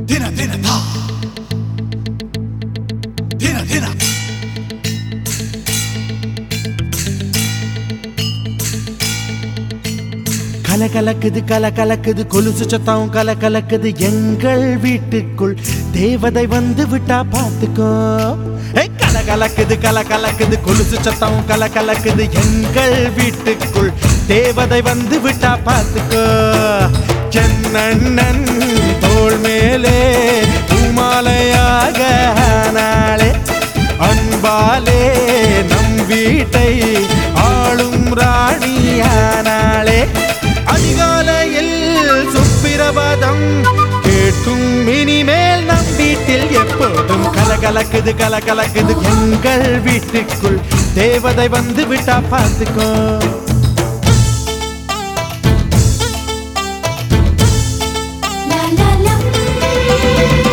தின தின தா தின தின கல கலக்குது கல கலக்குது கொலுசு சத்தம் கல கலக்குது எங்கள் வீட்டுக்குள் தேவதை வந்து விட்டா பார்த்துக்கோ ஏய், கல கலக்குது கல கலக்குது கொலுசு சத்தம் கல கலக்குது எங்கள் வீட்டுக்குள் தேவதை வந்து விட்டா பார்த்துக்கோ சென்னண்ணன் தோள் மேலே பூமாலையாக நாளே அன்பாலே நம் வீட்டை ஆளும் ராணியானாளே அதிகாலையில் சுப்பிரபாதம் கேட்கும் இனிமேல் நம் வீட்டில் எப்போதும் கலகலக்குது கலகலக்குது எங்கள் வீட்டுக்குள் தேவதை வந்து விட்டா பார்த்துக்கோ La la la.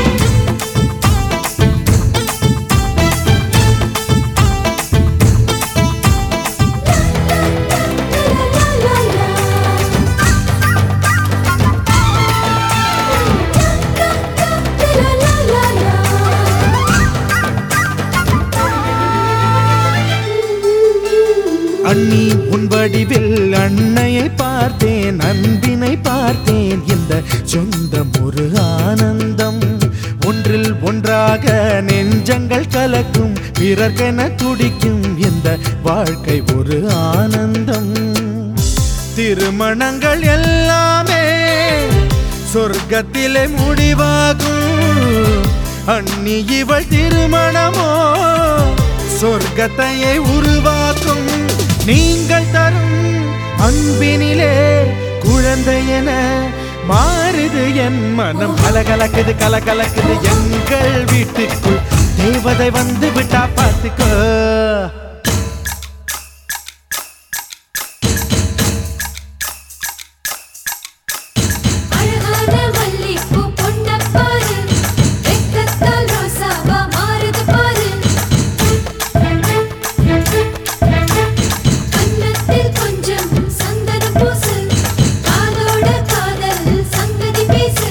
La la la. La la la la. அண்ணி உன் வடிவில் அன்னையை பார்த்தேன் அன்பினை பார்த்தேன் இந்த சொந்தம் ஒரு ஆனந்தம் ஒன்றில் ஒன்றாக நெஞ்சங்கள் கலக்கும் பிறர்க்கென துடிக்கும் இந்த வாழ்க்கை ஒரு ஆனந்தம் திருமணங்கள் எல்லாமே சொர்க்கத்திலே முடிவாகும் அண்ணி இவள் திருமணமோ சொர்க்கத்தையே உருவாக்கும் நீங்கள் தரும் அன்பினிலே குழந்தை என மாறுது என் மனம் கலகலக்குது கலகலக்குது எங்கள் வீட்டுக்குள் தேவதை வந்து விட்டா பார்த்துக்கோ அழகான மல்லிப்பூ பொண்ணப் பாரு வெக்கத்தால் ரோசாவா மாறுது பாரு கன்னத்தில் கொஞ்சம் சந்தனம் பூசு காதோட காதல் சங்கதி பேசு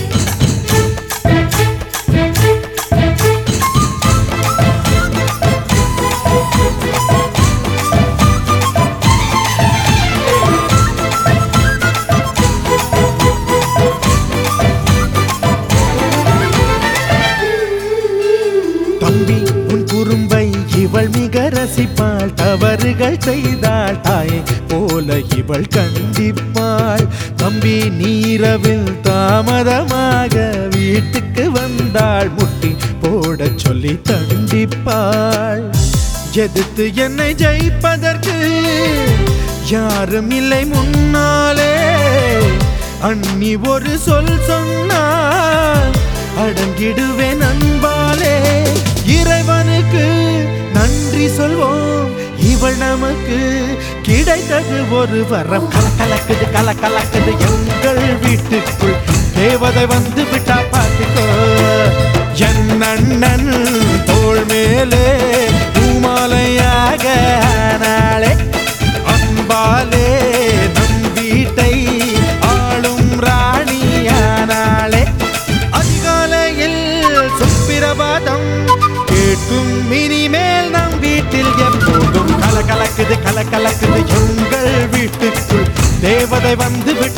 தம்பி உன் குறும்பை இவள் மிக ரசிப்பாள் தவறுகள் செய்தாள் தாயை போல இவள் கண்டிப்பாள் தம்பி நீரவில் தாமதமாக வீட்டுக்கு வந்தாள் முட்டி போடச் சொல்லி தண்டிப்பாள் எதிர்த்து என்னை ஜெயிப்பதற்கு யாரும் இல்லை முன்னாலே அண்ணி ஒரு சொல் சொன்னால் அடங்கிடுவேன் அன்பாலே இறைவனுக்கு நன்றி சொல்வோம் இவள் நமக்கு கிடைத்தது ஒரு வரம் கல கலக்குது கல கலக்குது எங்கள் வீட்டுக்குள் தேவதை வந்து விட்டா பார்த்துக்கோ என் அண்ணன் தோள் மேலே பூமாலையாக நாளே அன்பாலே நம் வீட்டை ஆளும் ராணியானாளே அதிகாலையில் சுப்பிரபாதம் கேட்கும் இனிமேல் நம் வீட்டில் எப்போதும் கல கலக்குது கல கலக்குது எங்கள் வீட்டுக்குள் தேவதை வந்து விட்டு